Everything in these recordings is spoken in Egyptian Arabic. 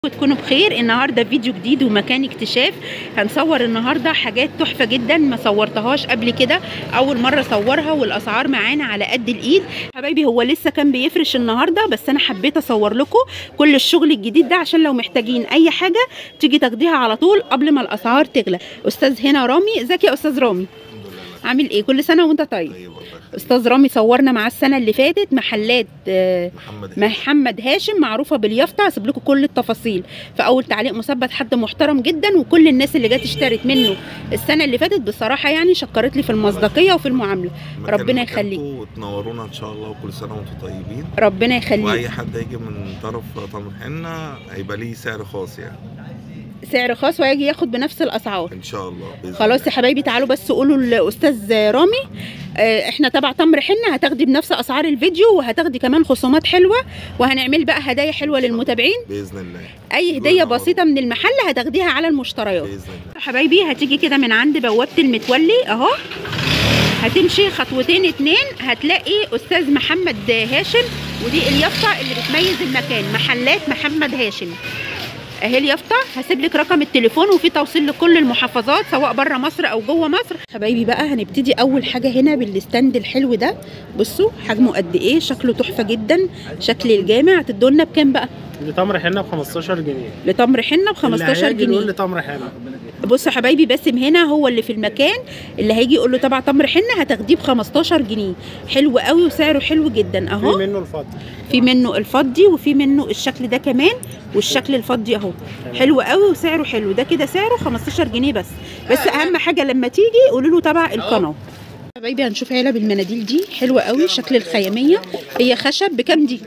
تكونوا بخير النهارده فيديو جديد ومكان اكتشاف هنصور النهارده حاجات تحفه جدا ما صورتهاش قبل كده اول مره اصورها والاسعار معانا على قد الايد حبايبي هو لسه كان بيفرش النهارده بس انا حبيت اصور لكم كل الشغل الجديد ده عشان لو محتاجين اي حاجه تيجي تاخديها على طول قبل ما الاسعار تغلى استاذ هنا رامي ازيك يا استاذ رامي الحمد لله عامل ايه كل سنه وانت طيب طيب الله يخليك. استاذ رامي صورنا معاه السنه اللي فاتت محلات آه، محمد محمد هاشم معروفه باليافطه هسيب لكم كل التفاصيل في اول تعليق مثبت حد محترم جدا وكل الناس اللي جت اشترت منه السنه اللي فاتت بصراحه يعني شكرت لي في المصداقيه وفي المعامله مكان ربنا مكانكم يخليك. وتنورونا ان شاء الله وكل سنه وانتم طيبين ربنا يخليك واي حد هيجي من طرف تمر حنه هيبقى ليه سعر خاص يعني سعر خاص وهيجي ياخد بنفس الاسعار ان شاء الله بإذن خلاص الله. يا حبايبي تعالوا بس قولوا الاستاذ رامي آه، احنا تبع تمر حنه هتاخدي بنفس اسعار الفيديو وهتاخدي كمان خصومات حلوه وهنعمل بقى هدايا حلوه للمتابعين باذن الله اي هديه بسيطه من المحل هتاخديها على المشتريات باذن الله حبايبي هتيجي كده من عند بوابه المتولي اهو هتمشي خطوتين اتنين هتلاقي استاذ محمد هاشم ودي اليافطه اللي بتميز المكان محلات محمد هاشم اهي اليافطه هسيب لك رقم التليفون وفي توصيل لكل المحافظات سواء بره مصر او جوه مصر حبايبي بقى هنبتدي اول حاجه هنا بالستاند الحلو ده بصوا حجمه قد ايه شكله تحفه جدا شكل الجامع هتدوا لنا بكام بقى لتمر حنه ب 15 جنيه لتمر حنه ب 15 اللي هيجي جنيه يقول لتمر حنه بصوا يا حبايبي باسم هنا هو اللي في المكان اللي هيجي يقول له تبع تمر حنه هتاخديه ب 15 جنيه حلو قوي وسعره حلو جدا في اهو منه الفضل في منه الفضي وفي منه الشكل ده كمان والشكل الفضي اهو حلو قوي وسعره حلو ده كده سعره 15 جنيه بس بس اهم حاجه لما تيجي قولوا له تبع القناه حبايبي هنشوف علب المناديل دي حلوه قوي شكل الخياميه هي خشب بكام دي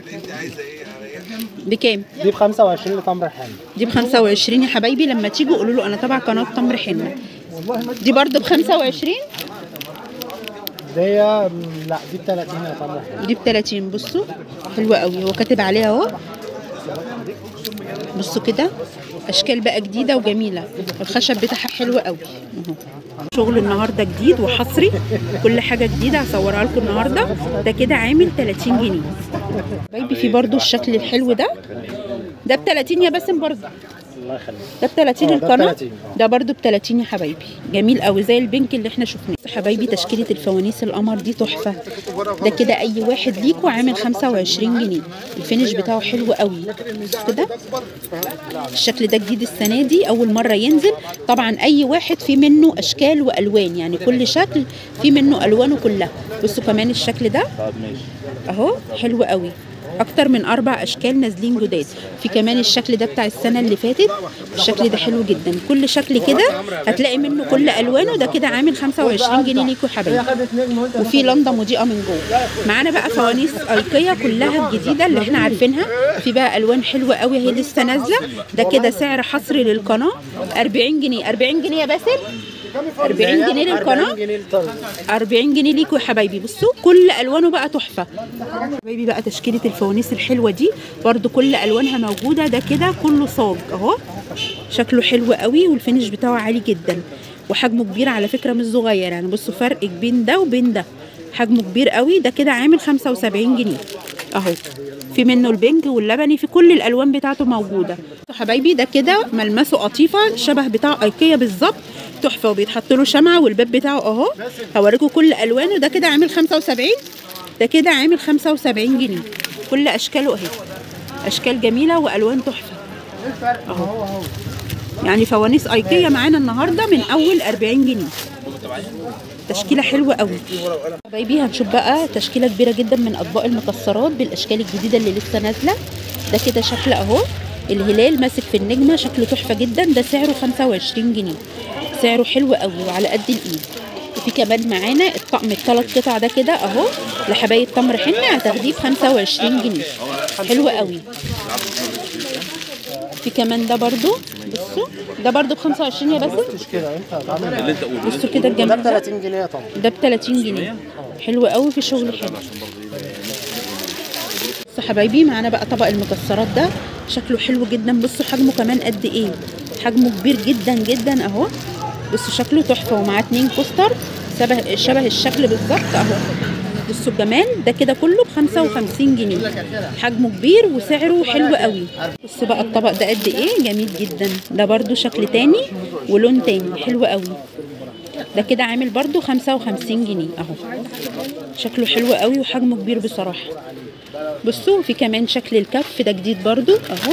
بكام دي ب 25 لتمر حنه دي ب 25 يا حبايبي لما تيجوا قولوا له انا تبع قناه تمر حنه دي برضو ب 25 دي لا دي ب 30 يا تمر حنه دي ب 30 بصوا حلوه قوي هو كاتب عليها اهو بصوا كده اشكال بقى جديده وجميله الخشب بتاعها حلو قوي اهو شغل النهارده جديد وحصري كل حاجه جديده هصورها لكم النهارده ده كده عامل 30 جنيه بايبي في برضو الشكل الحلو ده ده ب 30 يا باسم برضو الله يخليك ده ب 30 اه، ده ب القناه 30 اه. ده برضو ب 30 يا حبايبي جميل قوي زي البنك اللي احنا شفناه حبايبي تشكيله الفوانيس القمر دي تحفه ده كده اي واحد ليكوا عامل 25 جنيه الفينش بتاعه حلو قوي كده الشكل ده جديد السنه دي اول مره ينزل طبعا اي واحد في منه اشكال والوان يعني كل شكل في منه الوانه كلها بصوا كمان الشكل ده اهو حلو قوي اكتر من اربع اشكال نازلين جداد في كمان الشكل ده بتاع السنه اللي فاتت الشكل ده حلو جدا كل شكل كده هتلاقي منه كل الوانه ده كده عامل 25 جنيه ليكوا يا حبايبي خدت نجم وانت وفي لندا مضيئه من جوه معانا بقى فوانيس ايكيا كلها الجديده اللي احنا عارفينها في بقى الوان حلوه قوي هي لسه نازله ده كده سعر حصري للقناه 40 جنيه 40 جنيه يا باسل 40 جنيه للقناه 40 جنيه للطن 40 جنيه ليكوا يا حبايبي بصوا كل الوانه بقى تحفه حبايبي بقى تشكيله الفوانيس الحلوه دي برده كل الوانها موجوده ده كده كله صاج اهو شكله حلو قوي والفينش بتاعه عالي جدا وحجمه كبير على فكره مش صغير يعني بصوا فرق بين ده وبين ده حجمه كبير قوي ده كده عامل 75 جنيه اهو في منه البنج واللبني في كل الالوان بتاعته موجوده حبايبي ده كده ملمسه قطيفه شبه بتاع ايكيا بالظبط تحفه وبيتحط له شمعه والباب بتاعه اهو هوريكم كل الوانه ده كده عامل 75 ده كده عامل 75 جنيه كل اشكاله اهي اشكال جميله والوان تحفه اهو يعني فوانيس ايكيا معانا النهارده من اول 40 جنيه تشكيله حلوه قوي حبايبي هنشوف بقى تشكيله كبيره جدا من اطباق المكسرات بالاشكال الجديده اللي لسه نازله ده كده شكل اهو الهلال ماسك في النجمه شكله تحفه جدا ده سعره 25 جنيه سعره حلو قوي وعلى قد الايد وفي كمان معانا الطقم الثلاث قطع ده كده اهو لحبايب تمر حنه هتاخديه ب 25 جنيه حلو قوي في كمان ده برضو بصوا ده برضو ب 25 يا بس مش كده انت هتعمل بصوا كده ده الجمال ب ده 30 جنيه يا طن ده ب 30 جنيه حلو قوي في شغل حلو بصوا حبايبي معانا بقى طبق المكسرات ده شكله حلو جدا بصوا حجمه كمان قد ايه حجمه كبير جدا جدا اهو بصوا شكله تحفه ومعاه اتنين كوستر شبه شبه الشكل بالظبط اهو بصوا الجمال ده كده كله ب 55 جنيه حجمه كبير وسعره حلو قوي بصوا بقى الطبق ده قد ايه جميل جدا ده برضو شكل تاني ولون تاني حلو قوي ده كده عامل برضو 55 جنيه اهو شكله حلو قوي وحجمه كبير بصراحه بصوا في كمان شكل الكف ده جديد برضو اهو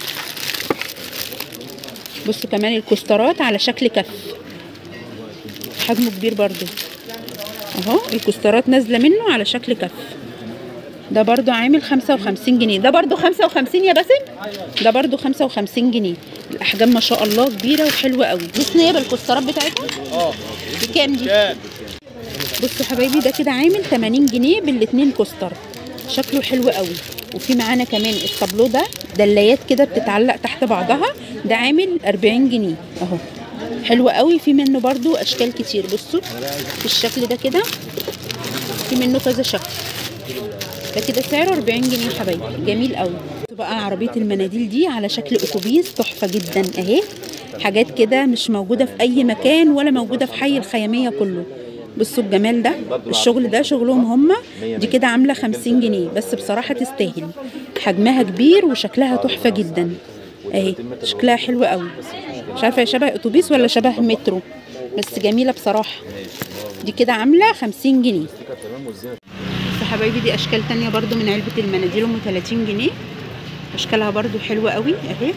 بصوا كمان الكسترات على شكل كف حجمه كبير برضو اهو الكسترات نازله منه على شكل كف ده برضو عامل 55 جنيه ده برضو 55 يا باسم ده برضو 55 جنيه الاحجام ما شاء الله كبيره وحلوه قوي دي صينيه بالكسترات بتاعتها اه بكام دي كام بصوا حبايبي ده كده عامل 80 جنيه بالاتنين كوستر شكله حلو قوي وفي معانا كمان الطابلو ده دلايات كده بتتعلق تحت بعضها ده عامل 40 جنيه اهو حلو قوي في منه برضو اشكال كتير بصوا بالشكل ده كده في منه كذا شكل ده كده سعره 40 جنيه يا حبايبي جميل قوي بصوا بقى عربيه المناديل دي على شكل اتوبيس تحفه جدا اهي حاجات كده مش موجوده في اي مكان ولا موجوده في حي الخياميه كله بصوا الجمال ده الشغل ده شغلهم هم دي كده عامله 50 جنيه بس بصراحه تستاهل حجمها كبير وشكلها تحفه جدا اهي شكلها حلو قوي مش عارفه هي شبه اتوبيس ولا شبه مترو بس جميله بصراحه دي كده عامله 50 جنيه بس حبايبي دي اشكال تانية برضو من علبه المناديل ام 30 جنيه اشكالها برضو حلوه قوي اهي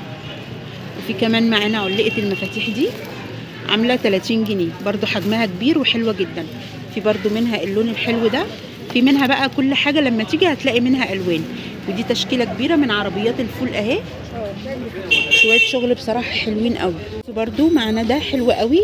وفي كمان معانا علقه المفاتيح دي عامله 30 جنيه برضو حجمها كبير وحلوه جدا في برضو منها اللون الحلو ده في منها بقى كل حاجه لما تيجي هتلاقي منها الوان ودي تشكيله كبيره من عربيات الفول اهي شويه شغل بصراحه حلوين قوي برضو معانا ده حلو قوي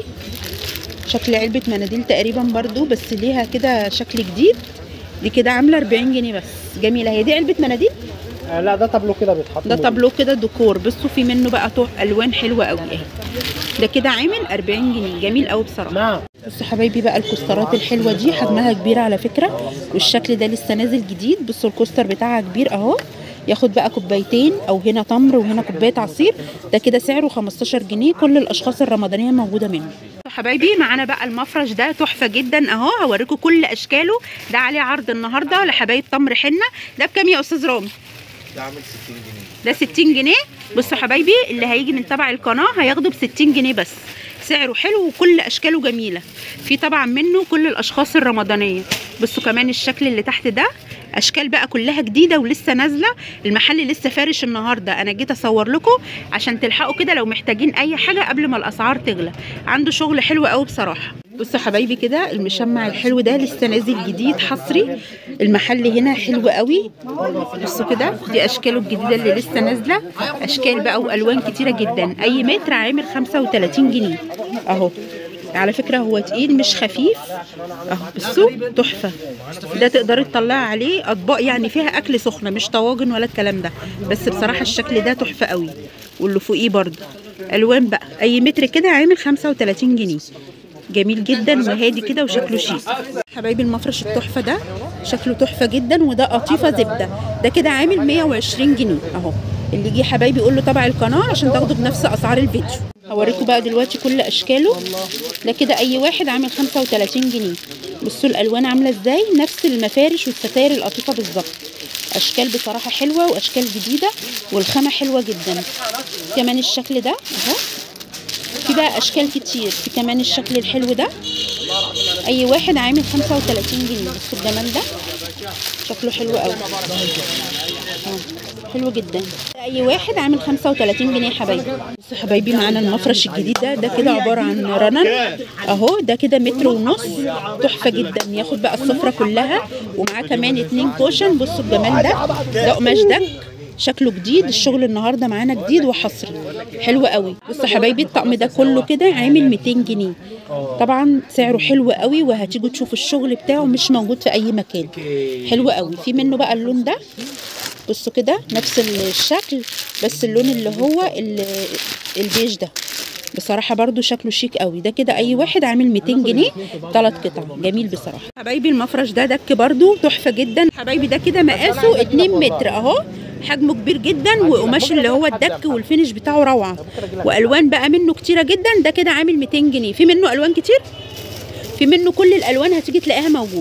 شكل علبه مناديل تقريبا برضو بس ليها كده شكل جديد دي كده عامله 40 جنيه بس جميله هي دي علبه مناديل آه لا ده طابلو كده بيتحط ده طابلو كده ديكور بصوا في منه بقى طوح الوان حلوه قوي اهي ده كده عامل 40 جنيه جميل قوي بصراحه نعم بصوا حبايبي بقى الكسترات الحلوه دي حجمها كبير على فكره والشكل ده لسه نازل جديد بصوا الكستر بتاعها كبير اهو ياخد بقى كوبايتين او هنا تمر وهنا كوبايه عصير ده كده سعره 15 جنيه كل الاشخاص الرمضانيه موجوده منه حبايبي معانا بقى المفرش ده تحفه جدا اهو هوريكم كل اشكاله ده عليه عرض النهارده لحبايب تمر حنه ده بكام يا استاذ رامي ده عامل 60 جنيه ده 60 جنيه بصوا حبايبي اللي هيجي من تبع القناه هياخده ب 60 جنيه بس سعره حلو وكل اشكاله جميله في طبعا منه كل الاشخاص الرمضانيه بصوا كمان الشكل اللي تحت ده اشكال بقى كلها جديده ولسه نازله المحل لسه فارش النهارده انا جيت اصور لكم عشان تلحقوا كده لو محتاجين اي حاجه قبل ما الاسعار تغلى عنده شغل حلو قوي بصراحه بصوا حبايبي كده المشمع الحلو ده لسه نازل جديد حصري المحل هنا حلو قوي بصوا كده دي اشكاله الجديده اللي لسه نازله اشكال بقى والوان كتيره جدا اي متر عامل 35 جنيه اهو على فكره هو تقيل مش خفيف اهو بصوا تحفه ده تقدري تطلعي عليه اطباق يعني فيها اكل سخنه مش طواجن ولا الكلام ده بس بصراحه الشكل ده تحفه قوي واللي فوقيه برضه الوان بقى اي متر كده عامل 35 جنيه جميل جدا وهادي كده وشكله شيك حبايبي المفرش التحفه ده شكله تحفه جدا وده قطيفه زبده ده كده عامل 120 جنيه اهو اللي يجي حبايبي يقول له تبع القناه عشان تاخده بنفس اسعار الفيديو هوريكم بقى دلوقتي كل اشكاله ده كده اي واحد عامل 35 جنيه بصوا الالوان عامله ازاي نفس المفارش والستاير القطيفه بالظبط اشكال بصراحه حلوه واشكال جديده والخامه حلوه جدا كمان الشكل ده اهو في بقى اشكال كتير في كمان الشكل الحلو ده اي واحد عامل 35 جنيه بصوا الجمال ده شكله حلو قوي آه، حلو جدا اي واحد عامل 35 جنيه يا حبايبي بصوا حبايبي معانا المفرش الجديد ده ده كده عباره عن رنن اهو ده كده متر ونص تحفه جدا ياخد بقى السفره كلها ومعاه كمان اتنين كوشن بصوا الجمال ده ده قماش دك شكله جديد الشغل النهارده معانا جديد وحصري حلو قوي بصوا حبايبي الطقم ده كله كده عامل 200 جنيه طبعا سعره حلو قوي وهتيجوا تشوفوا الشغل بتاعه مش موجود في اي مكان حلو قوي في منه بقى اللون ده بصوا كده نفس الشكل بس اللون اللي هو ال- البيج ده بصراحة برضو شكله شيك قوي ده كده اي واحد عامل 200 جنيه ثلاث قطع جميل بصراحة حبايبي المفرش ده دك برضو تحفة جدا حبايبي ده كده مقاسه 2 متر اهو حجمه كبير جدا وقماش اللي هو الدك والفينش بتاعه روعة والوان بقى منه كتيرة جدا ده كده عامل 200 جنيه في منه الوان كتير في منه كل الالوان هتيجي تلاقيها موجوده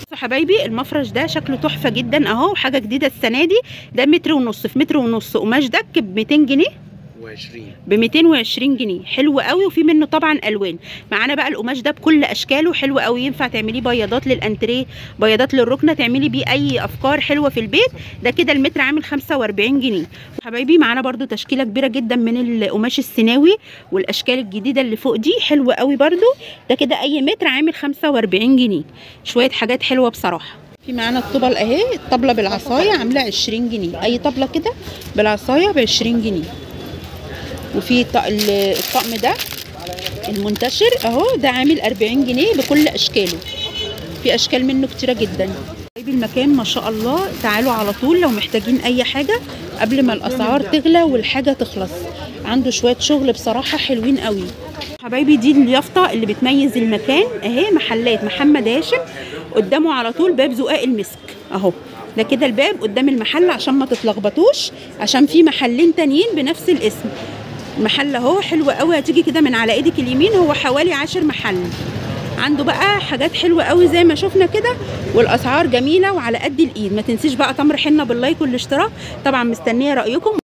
بصوا حبايبي المفرش ده شكله تحفه جدا اهو حاجه جديده السنه دي ده متر ونص في متر ونص قماش دك ب 200 جنيه و20 ب 220 جنيه حلو قوي وفي منه طبعا الوان معانا بقى القماش ده بكل اشكاله حلو قوي ينفع تعمليه بياضات للانتريه بياضات للركنه تعملي بيه اي افكار حلوه في البيت ده كده المتر عامل 45 جنيه حبايبي معانا برده تشكيله كبيره جدا من القماش السيناوي والاشكال الجديده اللي فوق دي حلوه قوي برده ده كده اي متر عامل 45 جنيه شويه حاجات حلوه بصراحه في معانا الطبل اهي الطبله بالعصايه عامله 20 جنيه اي طبله كده بالعصايه ب 20 جنيه وفي الط- ال- الطقم ده المنتشر اهو ده عامل 40 جنيه بكل اشكاله في اشكال منه كتيره جدا طيب المكان ما شاء الله تعالوا على طول لو محتاجين اي حاجه قبل ما الاسعار تغلى والحاجه تخلص عنده شويه شغل بصراحه حلوين قوي حبايبي دي اليافطه اللي بتميز المكان اهي محلات محمد هاشم قدامه على طول باب زقاق المسك اهو ده كده الباب قدام المحل عشان ما تتلخبطوش عشان في محلين تانيين بنفس الاسم المحل اهو حلو قوي هتيجي كده من على ايدك اليمين هو حوالي عشر محل عنده بقى حاجات حلوه قوي زي ما شفنا كده والاسعار جميله وعلى قد الايد ما تنسيش بقى تمر حنه باللايك والاشتراك طبعا مستنيه رايكم